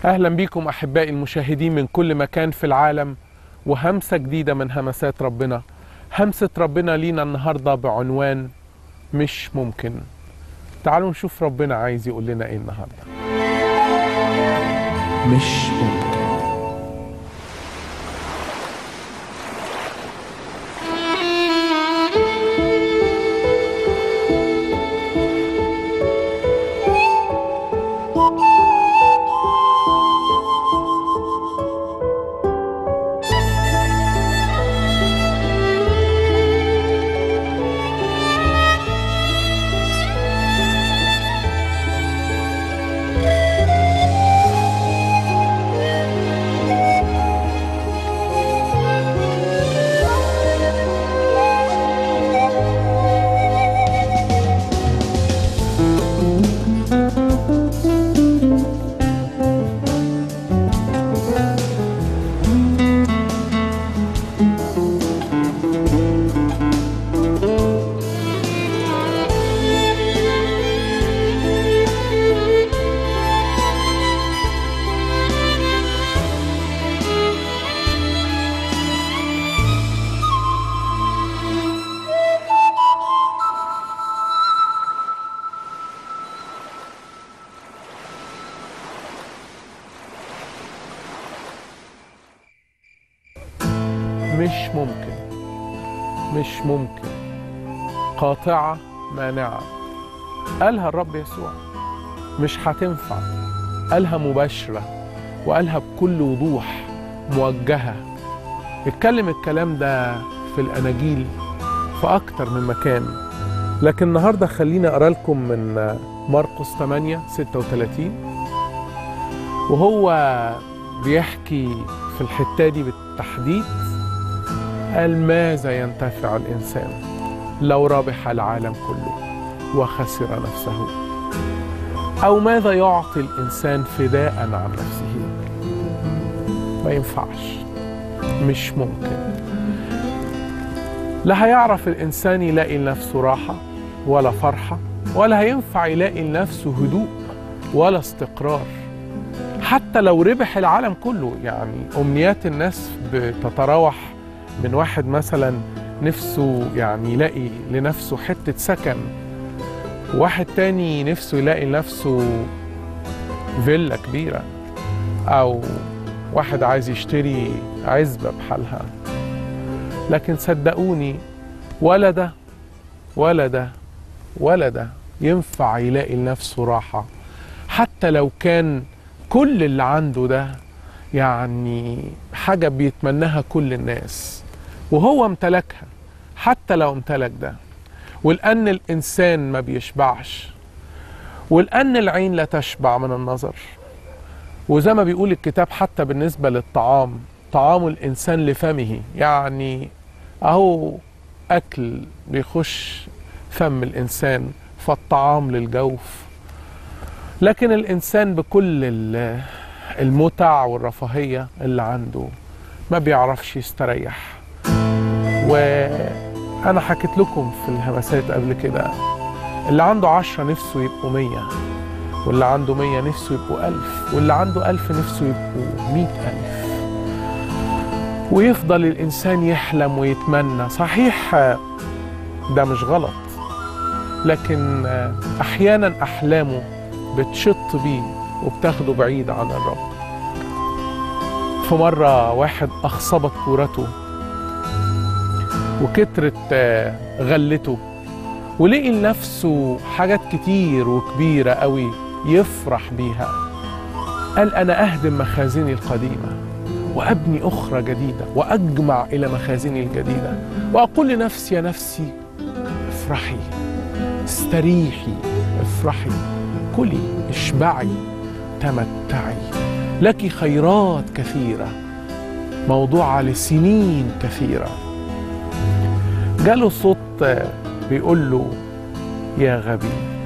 اهلا بيكم احبائي المشاهدين من كل مكان في العالم وهمسه جديده من همسات ربنا همسه ربنا لينا النهارده بعنوان مش ممكن تعالوا نشوف ربنا عايز يقول لنا ايه النهارده مش ممكن مش ممكن مش ممكن قاطعة مانعة قالها الرب يسوع مش هتنفع قالها مباشرة وقالها بكل وضوح موجهة اتكلم الكلام ده في الأناجيل في أكتر من مكان لكن النهاردة خليني أقرأ لكم من مرقس 8 36 وهو بيحكي في الحتة دي بالتحديد قال ماذا ينتفع الإنسان لو ربح العالم كله وخسر نفسه أو ماذا يعطي الإنسان فداء عن نفسه ما ينفعش مش ممكن لا هيعرف الإنسان يلاقي لنفسه راحة ولا فرحة ولا هينفع يلاقي لنفسه هدوء ولا استقرار حتى لو ربح العالم كله يعني أمنيات الناس بتتراوح من واحد مثلا نفسه يعني يلاقي لنفسه حتة سكن واحد تاني نفسه يلاقي لنفسه فيلا كبيرة أو واحد عايز يشتري عزبة بحالها لكن صدقوني ولا ده ولا ده ولا ده ينفع يلاقي لنفسه راحة حتى لو كان كل اللي عنده ده يعني حاجة بيتمناها كل الناس وهو امتلكها حتى لو امتلك ده ولأن الإنسان ما بيشبعش ولأن العين لا تشبع من النظر وزي ما بيقول الكتاب حتى بالنسبة للطعام طعام الإنسان لفمه يعني أهو أكل بيخش فم الإنسان فالطعام للجوف لكن الإنسان بكل المتع والرفاهية اللي عنده ما بيعرفش يستريح وأنا حكيت لكم في الهمسات قبل كده اللي عنده عشرة نفسه يبقوا مية واللي عنده مية نفسه يبقوا ألف واللي عنده ألف نفسه يبقوا مئة ألف ويفضل الإنسان يحلم ويتمنى صحيح ده مش غلط لكن أحيانا أحلامه بتشط بيه وبتاخده بعيد عن الرب في مرة واحد أخصبت كورته وكترت غلته ولقي لنفسه حاجات كتير وكبيرة قوي يفرح بيها قال أنا أهدم مخازني القديمة وأبني أخرى جديدة وأجمع إلى مخازني الجديدة وأقول لنفسي يا نفسي افرحي استريحي افرحي كلي اشبعي تمتعي لك خيرات كثيرة موضوعة لسنين كثيرة جاله صوت بيقول له يا غبي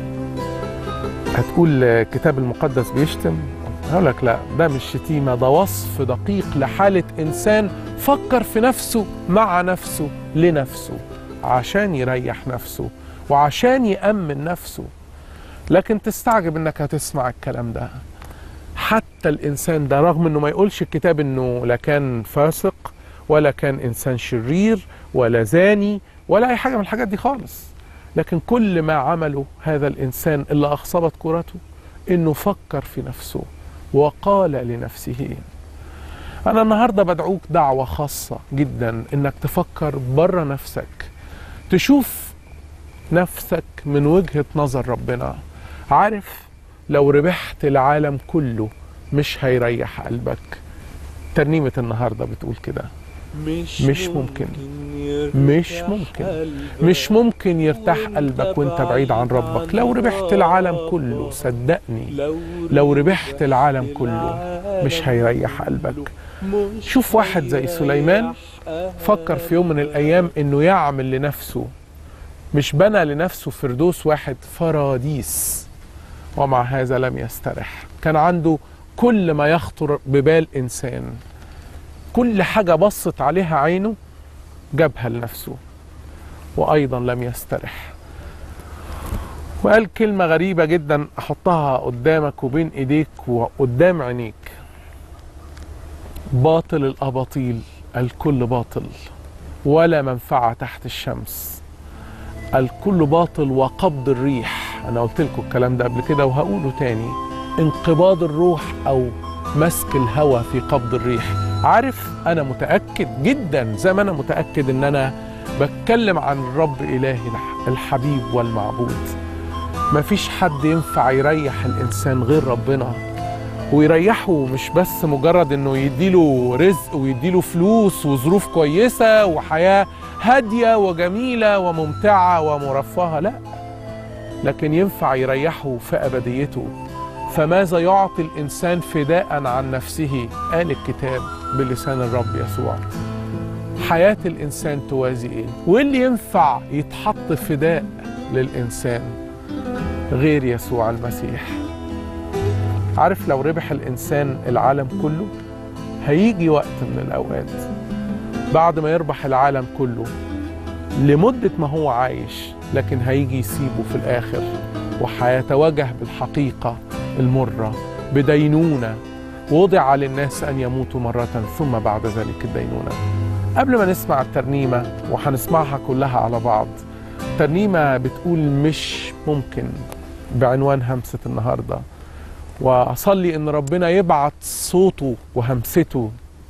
هتقول الكتاب المقدس بيشتم هقول لك لا ده مش شتيمة ده وصف دقيق لحالة إنسان فكر في نفسه مع نفسه لنفسه عشان يريح نفسه وعشان يأمن نفسه لكن تستعجب انك هتسمع الكلام ده حتى الانسان ده رغم انه ما يقولش الكتاب انه لا كان فاسق ولا كان انسان شرير ولا زاني ولا اي حاجه من الحاجات دي خالص لكن كل ما عمله هذا الانسان اللي اخصبت كرته انه فكر في نفسه وقال لنفسه انا النهارده بدعوك دعوه خاصه جدا انك تفكر بره نفسك تشوف نفسك من وجهه نظر ربنا عارف لو ربحت العالم كله مش هيريح قلبك ترنيمه النهارده بتقول كده مش, مش ممكن. يرتاح مش ممكن. قلبك مش ممكن يرتاح قلبك وانت بعيد عن ربك لو ربحت العالم كله صدقني لو ربحت العالم كله مش هيريح قلبك مش شوف واحد زي سليمان هيريح فكر في يوم من الايام انه يعمل لنفسه مش بنى لنفسه فردوس واحد فراديس ومع هذا لم يسترح كان عنده كل ما يخطر ببال انسان كل حاجه بصت عليها عينه جابها لنفسه وايضا لم يسترح وقال كلمه غريبه جدا احطها قدامك وبين ايديك وقدام عينيك باطل الاباطيل الكل باطل ولا منفعه تحت الشمس الكل باطل وقبض الريح انا قلت لكم الكلام ده قبل كده وهقوله تاني انقباض الروح او مسك الهوى في قبض الريح عارف انا متاكد جدا زي ما انا متاكد ان انا بتكلم عن الرب الهي الح- الحبيب والمعبود مفيش حد ينفع يريح الانسان غير ربنا ويريحه مش بس مجرد انه يديله رزق ويديله فلوس وظروف كويسه وحياه هاديه وجميله وممتعه ومرفهه لا لكن ينفع يريحه في ابديته فماذا يعطي الانسان فداء عن نفسه قال الكتاب بلسان الرب يسوع حياه الانسان توازي ايه وايه اللي ينفع يتحط فداء للانسان غير يسوع المسيح عارف لو ربح الانسان العالم كله هيجي وقت من الاوقات بعد ما يربح العالم كله لمده ما هو عايش لكن هيجي يسيبه في الاخر وهيتواجه بالحقيقه المره بدينونه وضع للناس ان يموتوا مره ثم بعد ذلك الدينونه قبل ما نسمع الترنيمه وهنسمعها كلها على بعض ترنيمه بتقول مش ممكن بعنوان همسه النهارده واصلي ان ربنا يبعت صوته وهمسته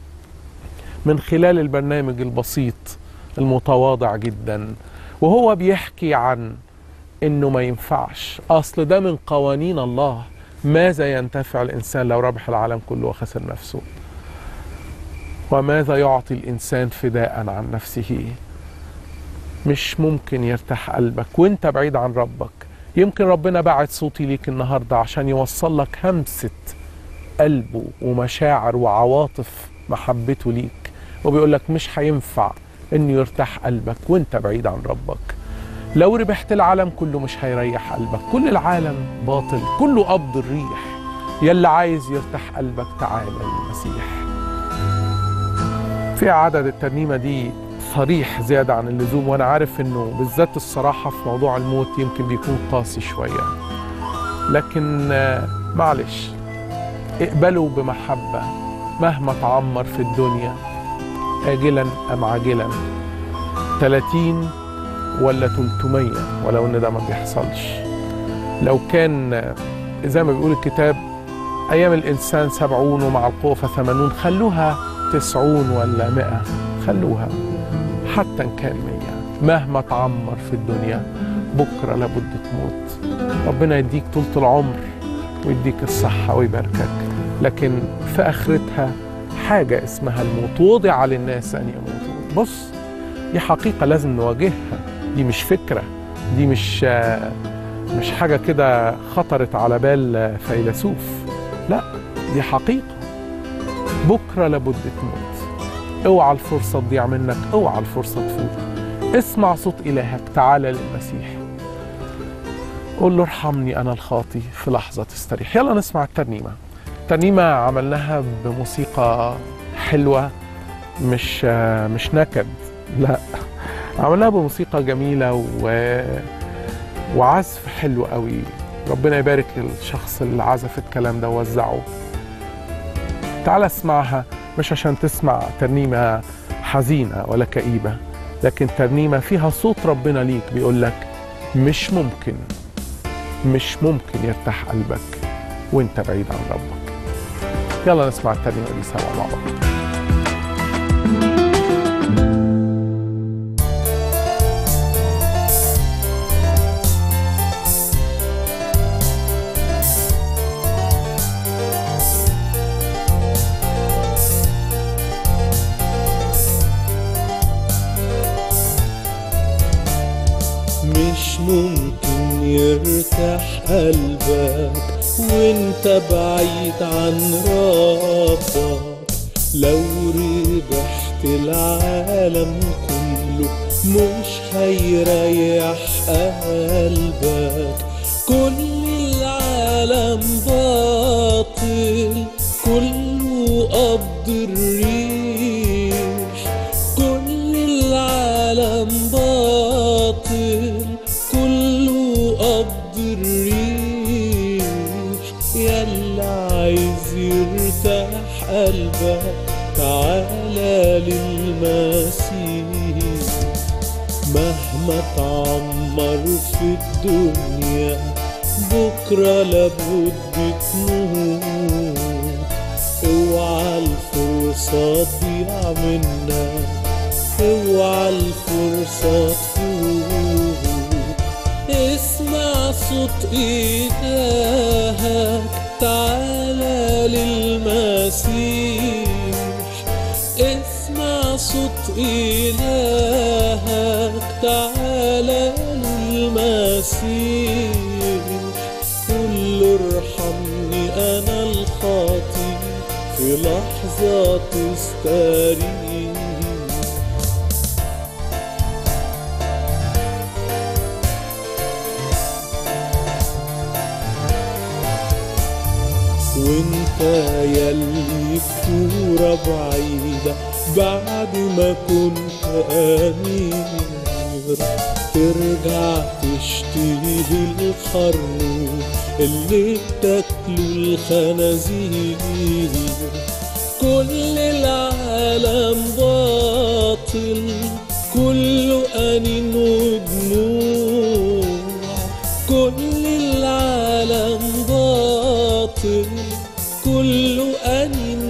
من خلال البرنامج البسيط المتواضع جدا وهو بيحكي عن انه ما ينفعش اصل ده من قوانين الله ماذا ينتفع الانسان لو ربح العالم كله وخسر نفسه وماذا يعطي الانسان فداء عن نفسه مش ممكن يرتاح قلبك وانت بعيد عن ربك يمكن ربنا بعت صوتي ليك النهارده عشان يوصل لك همسه قلبه ومشاعر وعواطف محبته ليك وبيقول لك مش هينفع انه يرتاح قلبك وانت بعيد عن ربك لو ربحت العالم كله مش هيريح قلبك كل العالم باطل كله قبض الريح يلي عايز يرتاح قلبك تعالى للمسيح في عدد الترنيمة دي صريح زيادة عن اللزوم وأنا عارف إنه بالذات الصراحة في موضوع الموت يمكن بيكون قاسي شوية لكن آه، معلش اقبلوا بمحبة مهما تعمر في الدنيا آجلا أم عاجلا 30 ولا 300 ولو إن ده ما بيحصلش لو كان آه، زي ما بيقول الكتاب أيام الإنسان سبعون ومع القوة ثمانون خلوها تسعون ولا مئة خلوها حتى إن كان مية مهما تعمر في الدنيا بكرة لابد تموت ربنا يديك طولة العمر ويديك الصحة ويباركك لكن في آخرتها حاجة اسمها الموت وضع للناس أن يموتوا بص دي حقيقة لازم نواجهها دي مش فكرة دي مش آه، مش حاجة كده خطرت على بال آه، فيلسوف لا دي حقيقة بكرة لابد تموت اوعى الفرصة تضيع منك اوعى الفرصة تفوت اسمع صوت إلهك تعالى للمسيح قول له ارحمني أنا الخاطي في لحظة تستريح يلا نسمع الترنيمة الترنيمة عملناها بموسيقى حلوة مش مش نكد لا عملناها بموسيقى جميلة و... وعزف حلو قوي ربنا يبارك للشخص اللي عزف الكلام ده ووزعه تعال اسمعها مش عشان تسمع ترنيمة حزينة ولا كئيبة لكن ترنيمة فيها صوت ربنا ليك بيقول لك مش ممكن مش ممكن يرتاح قلبك وانت بعيد عن ربك يلا نسمع الترنيمة دي سوا مع بعض مش ممكن يرتاح قلبك وانت بعيد عن ربك لو ربحت العالم كله مش هيريح قلبك كل العالم باطل كله قبض الريح كل العالم باطل كله قبض الريح يلا عايز يرتاح قلبك تعالى للمسيح مهما تعمر في الدنيا بكرة لابد تموت اوعى الفرصة تضيع منك اوعى الفرصة تفوت اسمع صوت إلهك تعالى للمسيح اسمع صوت إلهك تعالى للمسيح قل له ارحمني أنا الخاطي في لحظة تستريح وانت يلي في كورة بعيدة بعد ما كنت أمير ترجع تشتهي الخروف اللي بتاكله الخنازير كل العالم باطل كله أنين ودموع كل العالم باطل كله أنين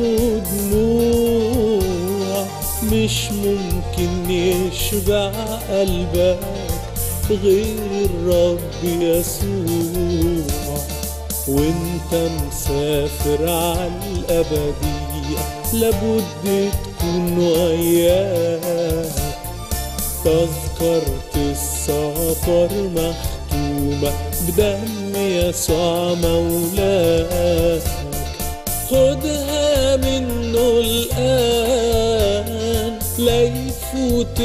ودموع مش ممكن يشبع قلبك غير الرب يسوع وانت مسافر على الأبدية لابد تكون وياك تذكرة السفر مختومة بدم يسوع مولاك خدها منه الآن لا يفوت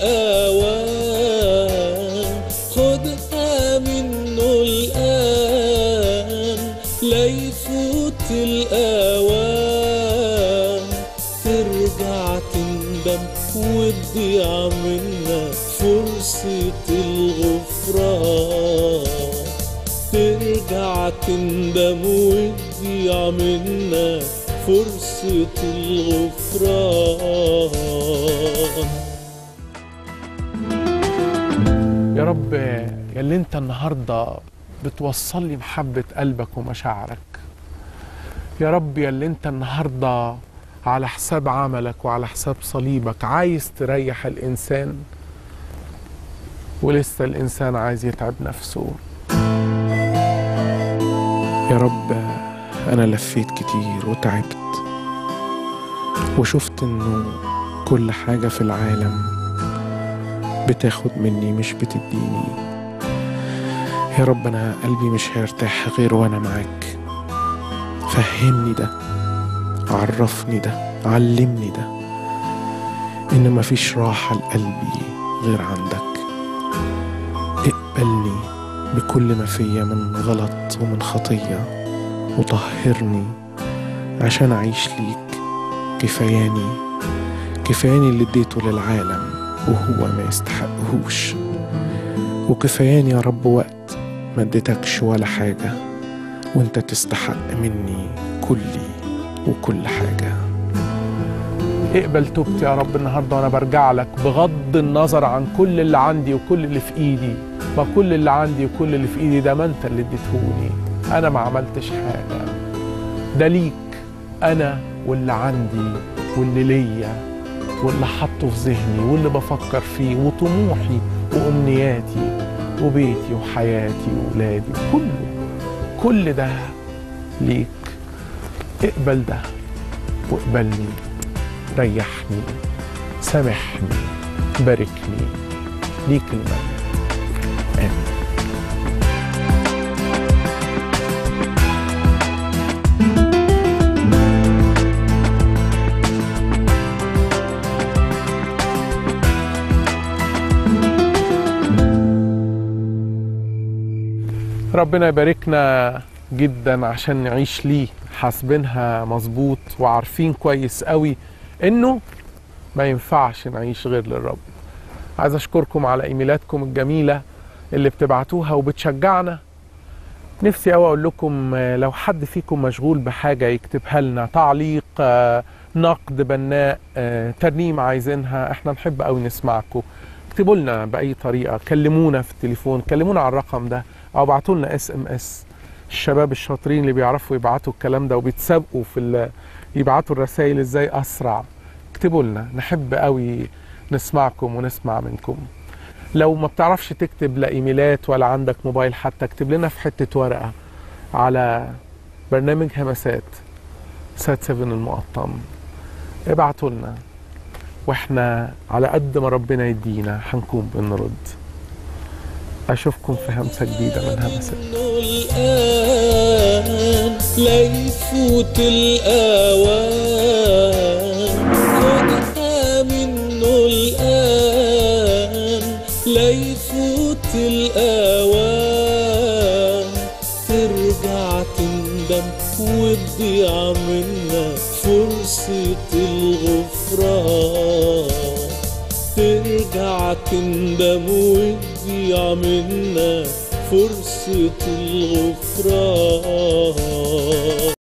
الأوان خدها منه الآن لا يفوت الأوان ترجع تندم وتضيع منك فرصة الغفران ترجع تندم وتضيع منك فرصة الغفران يا رب يا اللي انت النهارده بتوصل لي محبة قلبك ومشاعرك يا رب يا اللي انت النهارده على حساب عملك وعلى حساب صليبك عايز تريح الانسان ولسه الانسان عايز يتعب نفسه يا رب انا لفيت كتير وتعبت وشفت انه كل حاجة في العالم بتاخد مني مش بتديني يا رب انا قلبي مش هيرتاح غير وانا معاك فهمني ده عرفني ده علمني ده ان مفيش راحة لقلبي غير عندك اقبلني بكل ما فيا من غلط ومن خطية وطهرني عشان أعيش ليك كفاياني كفاياني اللي اديته للعالم وهو ما يستحقهوش وكفاياني يا رب وقت ما اديتكش ولا حاجة وانت تستحق مني كلي وكل حاجة اقبل توبتي يا رب النهارده وانا برجع لك بغض النظر عن كل اللي عندي وكل اللي في ايدي ما كل اللي عندي وكل اللي في ايدي ده ما انت اللي اديتهوني انا ما عملتش حاجه ده ليك انا واللي عندي واللي ليا واللي حاطه في ذهني واللي بفكر فيه وطموحي وامنياتي وبيتي وحياتي واولادي كله كل ده ليك اقبل ده واقبلني ريحني سامحني باركني ليك المجد امين ربنا يباركنا جدا عشان نعيش ليه حاسبينها مظبوط وعارفين كويس قوي انه ما ينفعش نعيش غير للرب عايز اشكركم على ايميلاتكم الجميله اللي بتبعتوها وبتشجعنا نفسي قوي اقول لكم آه، لو حد فيكم مشغول بحاجه يكتبها لنا تعليق آه، نقد بناء آه، ترنيمه عايزينها احنا نحب قوي نسمعكم اكتبوا لنا باي طريقه كلمونا في التليفون كلمونا على الرقم ده او ابعتوا لنا اس ام اس الشباب الشاطرين اللي بيعرفوا يبعتوا الكلام ده وبيتسابقوا في ال- يبعتوا الرسائل ازاي اسرع اكتبوا لنا نحب قوي نسمعكم ونسمع منكم لو ما بتعرفش تكتب لا ايميلات ولا عندك موبايل حتى اكتب لنا في حته ورقه على برنامج همسات سات 7 المقطم ابعتوا لنا واحنا على قد ما ربنا يدينا هنكون بنرد اشوفكم في همسه جديده من همسات منه الآن لا يفوت الأوان خدها منه الآن لا يفوت الأوان ترجع تندم وتضيع منك فرصة الغفران ترجع تندم وتضيع منك فرصة الغفران